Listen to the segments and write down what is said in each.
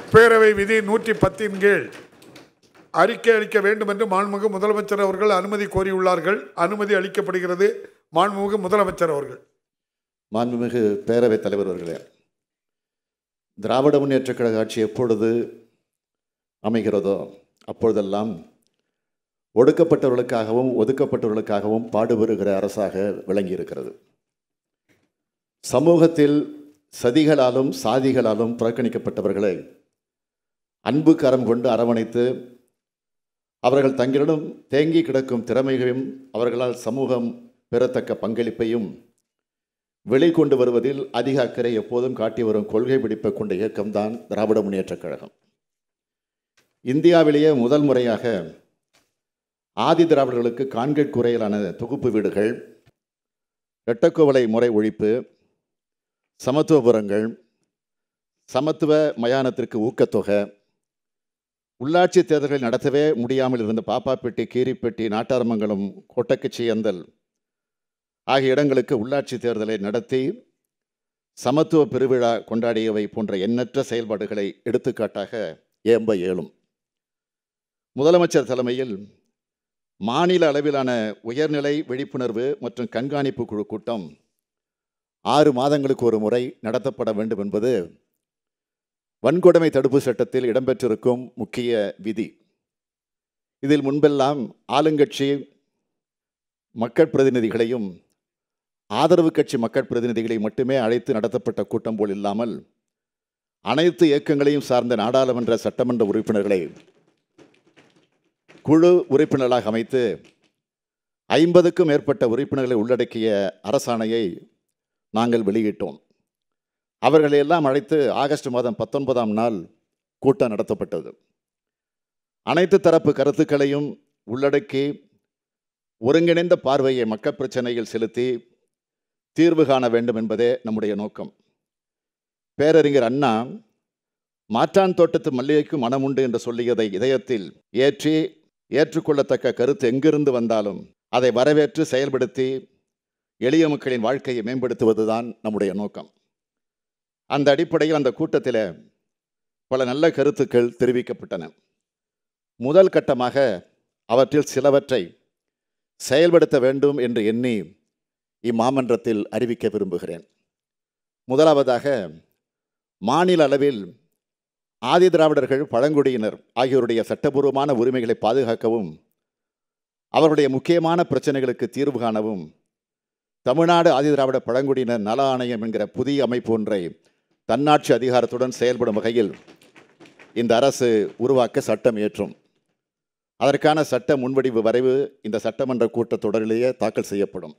பேரவை விதி நூற்றி பத்தின் கீழ் அறிக்கை அளிக்க வேண்டும் என்று மாண்புமிகு முதலமைச்சர் அவர்கள் அனுமதி கோரியுள்ளார்கள் அனுமதி அளிக்கப்படுகிறது மாண்புமிகு முதலமைச்சர் அவர்கள் மாண்புமிகு பேரவைத் தலைவர் அவர்களே திராவிட முன்னேற்றக் கழக ஆட்சி எப்பொழுது அமைகிறதோ அப்பொழுதெல்லாம் ஒடுக்கப்பட்டவர்களுக்காகவும் ஒதுக்கப்பட்டவர்களுக்காகவும் பாடுபடுகிற அரசாக விளங்கியிருக்கிறது சமூகத்தில் சதிகளாலும் சாதிகளாலும் புறக்கணிக்கப்பட்டவர்களை அன்பு கரம் கொண்டு அரவணைத்து அவர்கள் தங்களிடம் தேங்கி கிடக்கும் திறமைகளையும் அவர்களால் சமூகம் பெறத்தக்க பங்களிப்பையும் வெளிக்கொண்டு வருவதில் அதிக அக்கறை எப்போதும் காட்டி வரும் கொள்கை பிடிப்பை கொண்ட இயக்கம்தான் திராவிட முன்னேற்றக் கழகம் இந்தியாவிலேயே முதல் முறையாக ஆதி திராவிடர்களுக்கு கான்கிரீட் குறையிலான தொகுப்பு வீடுகள் இரட்டக்கோவலை முறை ஒழிப்பு சமத்துவபுரங்கள் சமத்துவ மயானத்திற்கு ஊக்கத்தொகை உள்ளாட்சி தேர்தல்களை நடத்தவே முடியாமல் இருந்த பாப்பாப்பட்டி கீரிப்பட்டி நாட்டாரமங்கலம் கோட்டக்கச்சியந்தல் ஆகிய இடங்களுக்கு உள்ளாட்சி தேர்தலை நடத்தி சமத்துவ பெருவிழா கொண்டாடியவை போன்ற எண்ணற்ற செயல்பாடுகளை எடுத்துக்காட்டாக ஏம்ப இயலும் முதலமைச்சர் தலைமையில் மாநில அளவிலான உயர்நிலை விழிப்புணர்வு மற்றும் கண்காணிப்பு குழு கூட்டம் ஆறு மாதங்களுக்கு ஒரு முறை நடத்தப்பட வேண்டும் என்பது வன்கொடுமை தடுப்பு சட்டத்தில் இடம்பெற்றிருக்கும் முக்கிய விதி இதில் முன்பெல்லாம் ஆளுங்கட்சி மக்கள் பிரதிநிதிகளையும் ஆதரவு கட்சி மக்கள் பிரதிநிதிகளை மட்டுமே அழைத்து நடத்தப்பட்ட கூட்டம் போல் இல்லாமல் அனைத்து இயக்கங்களையும் சார்ந்த நாடாளுமன்ற சட்டமன்ற உறுப்பினர்களை குழு உறுப்பினர்களாக அமைத்து ஐம்பதுக்கும் மேற்பட்ட உறுப்பினர்களை உள்ளடக்கிய அரசாணையை நாங்கள் வெளியிட்டோம் அவர்களை எல்லாம் அழைத்து ஆகஸ்ட் மாதம் பத்தொன்பதாம் நாள் கூட்டம் நடத்தப்பட்டது அனைத்து தரப்பு கருத்துக்களையும் உள்ளடக்கி ஒருங்கிணைந்த பார்வையை மக்கள் பிரச்சனையில் செலுத்தி தீர்வு காண வேண்டும் என்பதே நம்முடைய நோக்கம் பேரறிஞர் அண்ணா மாற்றான் தோட்டத்து மல்லிகைக்கு மனம் உண்டு என்று சொல்லியதை இதயத்தில் ஏற்றி ஏற்றுக்கொள்ளத்தக்க கருத்து எங்கிருந்து வந்தாலும் அதை வரவேற்று செயல்படுத்தி எளிய மக்களின் வாழ்க்கையை மேம்படுத்துவதுதான் நம்முடைய நோக்கம் அந்த அடிப்படையில் அந்த கூட்டத்தில் பல நல்ல கருத்துக்கள் தெரிவிக்கப்பட்டன முதல் கட்டமாக அவற்றில் சிலவற்றை செயல்படுத்த வேண்டும் என்று எண்ணி இம்மாமன்றத்தில் அறிவிக்க விரும்புகிறேன் முதலாவதாக மாநில அளவில் ஆதி திராவிடர்கள் பழங்குடியினர் ஆகியோருடைய சட்டபூர்வமான உரிமைகளை பாதுகாக்கவும் அவருடைய முக்கியமான பிரச்சனைகளுக்கு தீர்வு காணவும் தமிழ்நாடு ஆதி திராவிட பழங்குடியினர் நல ஆணையம் என்கிற புதிய அமைப்பு ஒன்றை தன்னாட்சி அதிகாரத்துடன் செயல்படும் வகையில் இந்த அரசு உருவாக்க சட்டம் ஏற்றும் அதற்கான சட்ட முன்வடிவு வரைவு இந்த சட்டமன்ற கூட்டத்தொடரிலேயே தாக்கல் செய்யப்படும்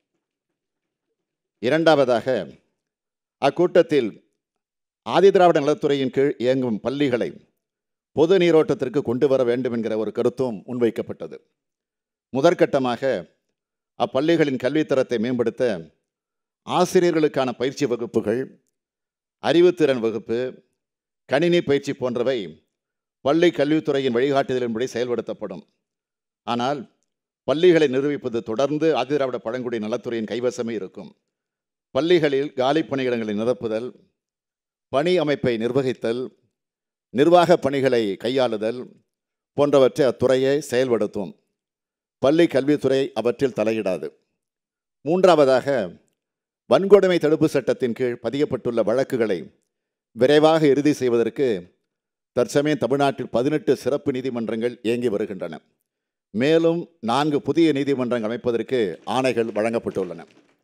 இரண்டாவதாக அக்கூட்டத்தில் ஆதிதிராவிட நலத்துறையின் கீழ் இயங்கும் பள்ளிகளை பொது நீரோட்டத்திற்கு கொண்டு வர வேண்டும் என்கிற ஒரு கருத்தும் முன்வைக்கப்பட்டது முதற்கட்டமாக அப்பள்ளிகளின் கல்வித்தரத்தை மேம்படுத்த ஆசிரியர்களுக்கான பயிற்சி வகுப்புகள் அறிவுத்திறன் வகுப்பு கணினி பயிற்சி போன்றவை பள்ளி கல்வித்துறையின் வழிகாட்டுதலின்படி செயல்படுத்தப்படும் ஆனால் பள்ளிகளை நிரூபிப்பது தொடர்ந்து ஆதிதிராவிட பழங்குடி நலத்துறையின் கைவசமே இருக்கும் பள்ளிகளில் காலி பணியிடங்களை நிரப்புதல் பணி அமைப்பை நிர்வகித்தல் நிர்வாக பணிகளை கையாளுதல் போன்றவற்றை அத்துறையை செயல்படுத்தும் பள்ளி கல்வித்துறை அவற்றில் தலையிடாது மூன்றாவதாக வன்கொடுமை தடுப்பு சட்டத்தின் கீழ் பதியப்பட்டுள்ள வழக்குகளை விரைவாக இறுதி செய்வதற்கு தற்சமயம் தமிழ்நாட்டில் பதினெட்டு சிறப்பு நீதிமன்றங்கள் இயங்கி வருகின்றன மேலும் நான்கு புதிய நீதிமன்றங்கள் அமைப்பதற்கு ஆணைகள் வழங்கப்பட்டுள்ளன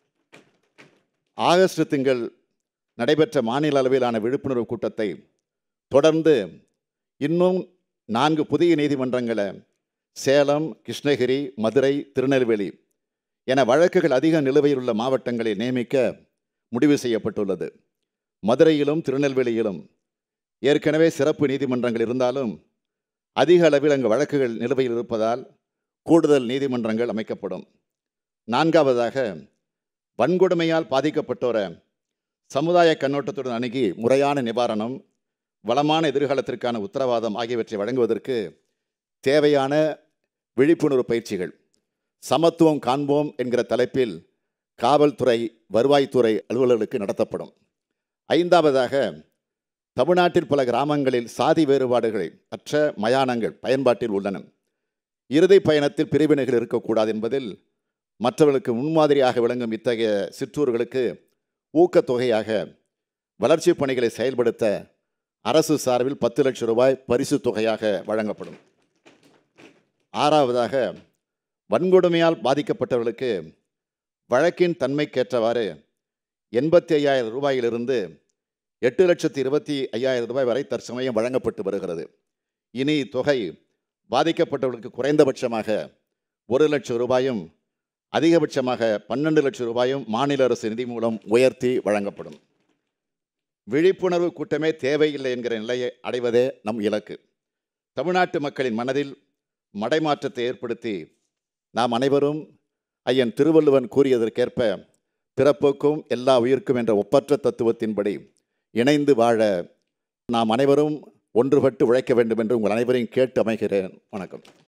ஆகஸ்ட் திங்கள் நடைபெற்ற மாநில அளவிலான விழிப்புணர்வு கூட்டத்தை தொடர்ந்து இன்னும் நான்கு புதிய நீதிமன்றங்களை சேலம் கிருஷ்ணகிரி மதுரை திருநெல்வேலி என வழக்குகள் அதிக நிலுவையில் உள்ள மாவட்டங்களை நியமிக்க முடிவு செய்யப்பட்டுள்ளது மதுரையிலும் திருநெல்வேலியிலும் ஏற்கனவே சிறப்பு நீதிமன்றங்கள் இருந்தாலும் அதிக அளவில் அங்கு வழக்குகள் நிலுவையில் இருப்பதால் கூடுதல் நீதிமன்றங்கள் அமைக்கப்படும் நான்காவதாக வன்கொடுமையால் பாதிக்கப்பட்டோரை சமுதாய கண்ணோட்டத்துடன் அணுகி முறையான நிவாரணம் வளமான எதிர்காலத்திற்கான உத்தரவாதம் ஆகியவற்றை வழங்குவதற்கு தேவையான விழிப்புணர்வு பயிற்சிகள் சமத்துவம் காண்போம் என்கிற தலைப்பில் காவல்துறை வருவாய்த்துறை அலுவலர்களுக்கு நடத்தப்படும் ஐந்தாவதாக தமிழ்நாட்டில் பல கிராமங்களில் சாதி வேறுபாடுகளை அற்ற மயானங்கள் பயன்பாட்டில் உள்ளன இறுதி பயணத்தில் பிரிவினைகள் இருக்கக்கூடாது என்பதில் மற்றவர்களுக்கு முன்மாதிரியாக விளங்கும் இத்தகைய சிற்றூர்களுக்கு ஊக்கத்தொகையாக வளர்ச்சிப் பணிகளை செயல்படுத்த அரசு சார்பில் பத்து லட்சம் ரூபாய் பரிசு தொகையாக வழங்கப்படும் ஆறாவதாக வன்கொடுமையால் பாதிக்கப்பட்டவர்களுக்கு வழக்கின் தன்மைக்கேற்றவாறு எண்பத்தி ஐயாயிரம் ரூபாயிலிருந்து எட்டு லட்சத்தி இருபத்தி ஐயாயிரம் ரூபாய் வரை தற்சமயம் வழங்கப்பட்டு வருகிறது இனி தொகை பாதிக்கப்பட்டவர்களுக்கு குறைந்தபட்சமாக ஒரு லட்சம் ரூபாயும் அதிகபட்சமாக பன்னெண்டு லட்சம் ரூபாயும் மாநில அரசு நிதி மூலம் உயர்த்தி வழங்கப்படும் விழிப்புணர்வு கூட்டமே தேவையில்லை என்கிற நிலையை அடைவதே நம் இலக்கு தமிழ்நாட்டு மக்களின் மனதில் மடைமாற்றத்தை ஏற்படுத்தி நாம் அனைவரும் ஐயன் திருவள்ளுவன் கூறியதற்கேற்ப பிறப்புக்கும் எல்லா உயிர்க்கும் என்ற ஒப்பற்ற தத்துவத்தின்படி இணைந்து வாழ நாம் அனைவரும் ஒன்றுபட்டு உழைக்க வேண்டும் என்று உங்கள் அனைவரையும் கேட்டு அமைகிறேன் வணக்கம்